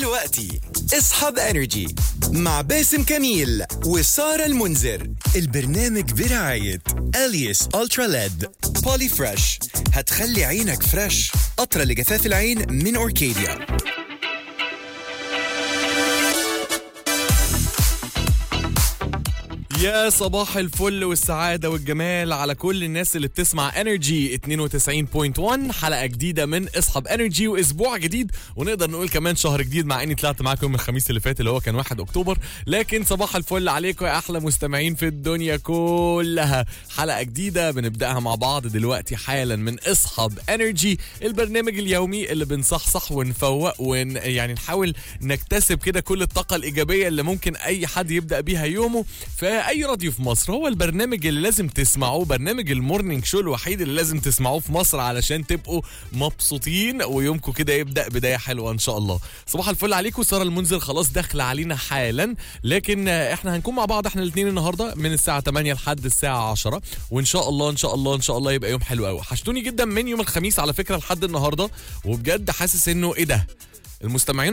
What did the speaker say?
دلوقتي اصحاب انرجي مع باسم كميل وسارة المنذر البرنامج برعاية اليس الترا ليد بولي فريش هتخلي عينك فريش قطرة لجفاف العين من اوركيديا يا صباح الفل والسعادة والجمال على كل الناس اللي بتسمع انرجي 92.1 حلقة جديدة من اصحاب انرجي واسبوع جديد ونقدر نقول كمان شهر جديد مع اني طلعت معاكم يوم الخميس اللي فات اللي هو كان 1 اكتوبر لكن صباح الفل عليكم يا احلى مستمعين في الدنيا كلها حلقة جديدة بنبداها مع بعض دلوقتي حالا من اصحاب انرجي البرنامج اليومي اللي بنصحصح ونفوق ون يعني نحاول نكتسب كده كل الطاقة الإيجابية اللي ممكن أي حد يبدأ بيها يومه في أي راديو في مصر هو البرنامج اللي لازم تسمعوه برنامج المورنينج شو الوحيد اللي لازم تسمعوه في مصر علشان تبقوا مبسوطين ويومكم كده يبدأ بداية حلوة إن شاء الله صباح الفل عليكم سارة المنذر خلاص داخلة علينا حالا لكن آه، احنا هنكون مع بعض احنا الاثنين النهارده من الساعة 8 لحد الساعة 10 وإن شاء الله إن شاء الله إن شاء الله يبقى يوم حلو قوي حشتوني جدا من يوم الخميس على فكرة لحد النهارده وبجد حاسس إنه إيه ده المستمعين